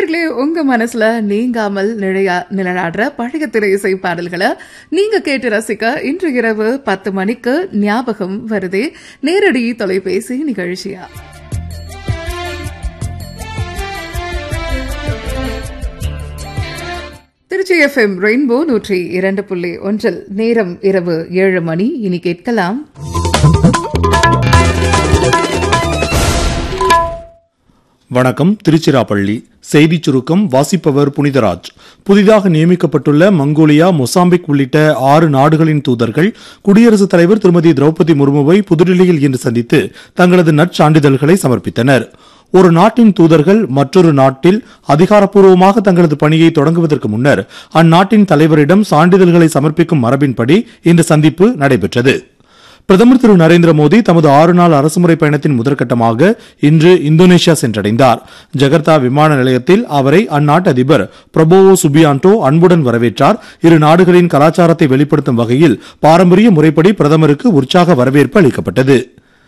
நேர்களே உங்க மனசுல நீங்காமல் நிழையா நிழலாடுற பழைய திரை இசை பாடல்களை நீங்க கேட்டு ரசிக்க இன்று இரவு பத்து மணிக்கு ஞாபகம் வருதே நேரடி தொலைபேசி நிகழ்ச்சியா திருச்சி எஃப்எம் ரெயின்போ நூற்றி இரண்டு புள்ளி ஒன்றில் நேரம் இரவு ஏழு மணி இனி கேட்கலாம் வணக்கம் திருச்சிராப்பள்ளி செய்திச் சுருக்கம் வாசிப்பவர் புனிதராஜ் புதிதாக நியமிக்கப்பட்டுள்ள மங்கோலியா மொசாம்பிக் உள்ளிட்ட ஆறு நாடுகளின் தூதர்கள் குடியரசுத் தலைவர் திருமதி திரௌபதி முர்முவை புதுடில்லியில் இன்று சந்தித்து தங்களது நற்சான்றிதழ்களை சமர்ப்பித்தனர் ஒரு நாட்டின் தூதர்கள் மற்றொரு நாட்டில் அதிகாரப்பூர்வமாக தங்களது பணியை தொடங்குவதற்கு முன்னர் அந்நாட்டின் தலைவரிடம் சான்றிதழ்களை சமர்ப்பிக்கும் மரபின்படி இந்த சந்திப்பு நடைபெற்றது பிரதமர் திரு நரேந்திர மோடி தமது ஆறு நாள் அரசுமுறை பயணத்தின் முதற்கட்டமாக இன்று இந்தோனேஷியா சென்றடைந்தார் ஜகர்த்தா விமான நிலையத்தில் அவரை அந்நாட்டு அதிபர் பிரபோவோ சுபியான்டோ அன்புடன் வரவேற்றார் இரு நாடுகளின் கலாச்சாரத்தை வெளிப்படுத்தும் வகையில் பாரம்பரிய முறைப்படி பிரதமருக்கு உற்சாக வரவேற்பு அளிக்கப்பட்டது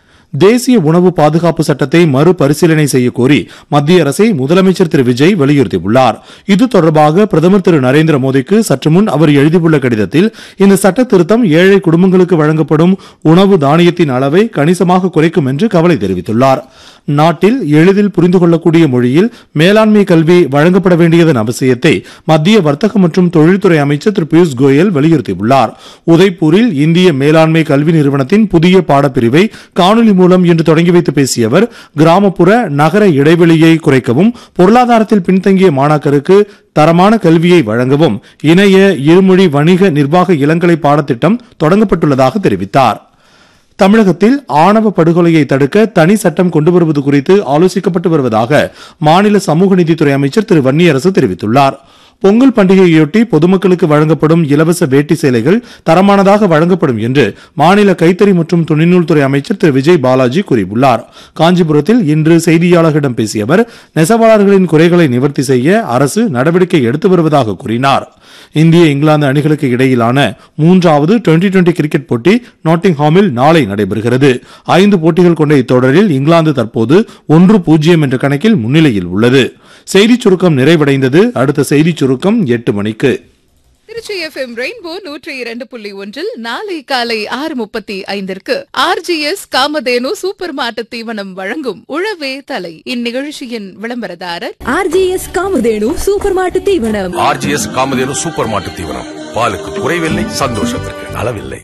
தேசிய உணவு பாதுகாப்பு சட்டத்தை மறுபரிசீலனை செய்ய கோரி மத்திய அரசை முதலமைச்சர் திரு விஜய் வலியுறுத்தியுள்ளார் இது தொடர்பாக பிரதமர் திரு நரேந்திர மோடிக்கு சற்று முன் அவர் எழுதியுள்ள கடிதத்தில் இந்த சட்ட திருத்தம் ஏழை குடும்பங்களுக்கு வழங்கப்படும் உணவு தானியத்தின் அளவை கணிசமாக குறைக்கும் என்று கவலை தெரிவித்துள்ளார் நாட்டில் எளிதில் புரிந்து கொள்ளக்கூடிய மொழியில் மேலாண்மை கல்வி வழங்கப்பட வேண்டியதன் அவசியத்தை மத்திய வர்த்தக மற்றும் தொழில்துறை அமைச்சர் திரு பியூஷ் கோயல் வலியுறுத்தியுள்ளார் உதய்பூரில் இந்திய மேலாண்மை கல்வி நிறுவனத்தின் புதிய பாடப்பிரிவை காணொலி மூலம் இன்று தொடங்கி வைத்து பேசிய அவர் கிராமப்புற நகர இடைவெளியை குறைக்கவும் பொருளாதாரத்தில் பின்தங்கிய மாணாக்கருக்கு தரமான கல்வியை வழங்கவும் இணைய இருமொழி வணிக நிர்வாக இளங்கலை பாடத்திட்டம் தொடங்கப்பட்டுள்ளதாக தெரிவித்தார் தமிழகத்தில் ஆணவ படுகொலையை தடுக்க தனி சட்டம் கொண்டு வருவது குறித்து ஆலோசிக்கப்பட்டு வருவதாக மாநில சமூக நீதித்துறை அமைச்சர் திரு வன்னியரசு தெரிவித்துள்ளார் பொங்கல் பண்டிகையொட்டி பொதுமக்களுக்கு வழங்கப்படும் இலவச வேட்டி சேலைகள் தரமானதாக வழங்கப்படும் என்று மாநில கைத்தறி மற்றும் துணிநூல்துறை அமைச்சர் திரு விஜய் பாலாஜி கூறியுள்ளார் காஞ்சிபுரத்தில் இன்று செய்தியாளர்களிடம் பேசிய அவர் நெசவாளர்களின் குறைகளை நிவர்த்தி செய்ய அரசு நடவடிக்கை எடுத்து வருவதாக கூறினார் இந்திய இங்கிலாந்து அணிகளுக்கு இடையிலான மூன்றாவது டுவெண்டி டுவெண்டி கிரிக்கெட் போட்டி நாட்டிங்ஹாமில் நாளை நடைபெறுகிறது ஐந்து போட்டிகள் கொண்ட இத்தொடரில் இங்கிலாந்து தற்போது ஒன்று பூஜ்ஜியம் என்ற கணக்கில் முன்னிலையில் உள்ளது செய்திச் சுருக்கம் நிறைவடைந்தது அடுத்த செய்திச் சுருக்கம் எட்டு மணிக்கு திருச்சி எஃப்எம் ரெயின்போ நூற்றி இரண்டு புள்ளி ஒன்றில் நாளை காலை ஆறு முப்பத்தி ஐந்திற்கு ஆர்ஜிஎஸ் காமதேனு சூப்பர் மாட்டு தீவனம் வழங்கும் உழவே தலை இந்நிகழ்ச்சியின் விளம்பரதாரர் ஆர்ஜிஎஸ் காமதேனு சூப்பர் மாட்டு தீவனம் ஆர்ஜிஎஸ் காமதேனு சூப்பர் மாட்டு தீவனம் பாலுக்கு குறைவில்லை சந்தோஷத்திற்கு அளவில்லை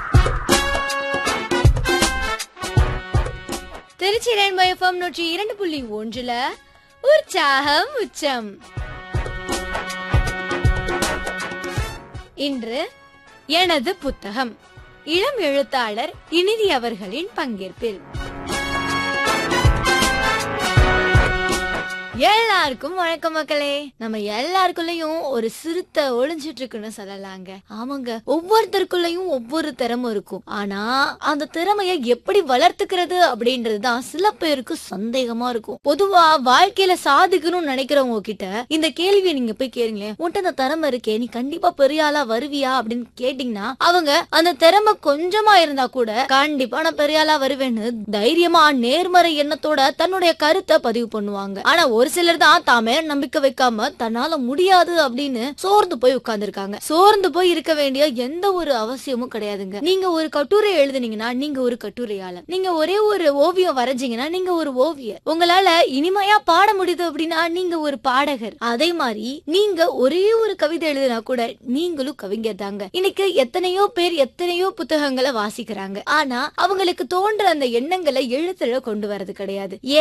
திருச்சி ரெயின்போ எஃப்எம் நூற்றி இரண்டு புள்ளி ஒன்றுல உற்சாகம் உச்சம் இன்று எனது புத்தகம் இளம் எழுத்தாளர் இனிதி அவர்களின் பங்கேற்பில் எல்லாருக்கும் வணக்கம் மக்களே நம்ம எல்லாருக்குள்ளயும் ஒரு சிறுத்தை ஒளிஞ்சிட்டு இருக்குன்னு சொல்லலாங்க ஆமாங்க ஒவ்வொருத்தருக்குள்ளயும் ஒவ்வொரு திறமை இருக்கும் ஆனா அந்த திறமைய எப்படி வளர்த்துக்கிறது அப்படின்றதுதான் சில பேருக்கு சந்தேகமா இருக்கும் பொதுவா வாழ்க்கையில சாதிக்கணும்னு நினைக்கிறவங்க கிட்ட இந்த கேள்வியை நீங்க போய் கேளுங்களேன் உன்ட்ட அந்த திறமை இருக்கே நீ கண்டிப்பா பெரிய ஆளா வருவியா அப்படின்னு கேட்டீங்கன்னா அவங்க அந்த திறமை கொஞ்சமா இருந்தா கூட கண்டிப்பா நான் பெரிய ஆளா வருவேன்னு தைரியமா நேர்மறை எண்ணத்தோட தன்னுடைய கருத்தை பதிவு பண்ணுவாங்க ஆனா ஒரு சிலர் தான் தான் மேல நம்பிக்கை வைக்காம தன்னால முடியாது அப்படின்னு சோர்ந்து போய் உட்கார்ந்துருக்காங்க சோர்ந்து போய் இருக்க வேண்டிய எந்த ஒரு அவசியமும் கிடையாதுங்க நீங்க ஒரு கட்டுரை எழுதுனீங்கன்னா நீங்க ஒரு கட்டுரையாளர் நீங்க ஒரே ஒரு ஓவியம் வரைஞ்சீங்கன்னா நீங்க ஒரு ஓவியர் உங்களால இனிமையா பாட முடியுது அப்படின்னா நீங்க ஒரு பாடகர் அதே மாதிரி நீங்க ஒரே ஒரு கவிதை எழுதினா கூட நீங்களும் கவிஞர் தாங்க இன்னைக்கு எத்தனையோ பேர் எத்தனையோ புத்தகங்களை வாசிக்கிறாங்க ஆனா அவங்களுக்கு தோன்ற அந்த எண்ணங்களை எழுத்துல கொண்டு வரது கிடையாது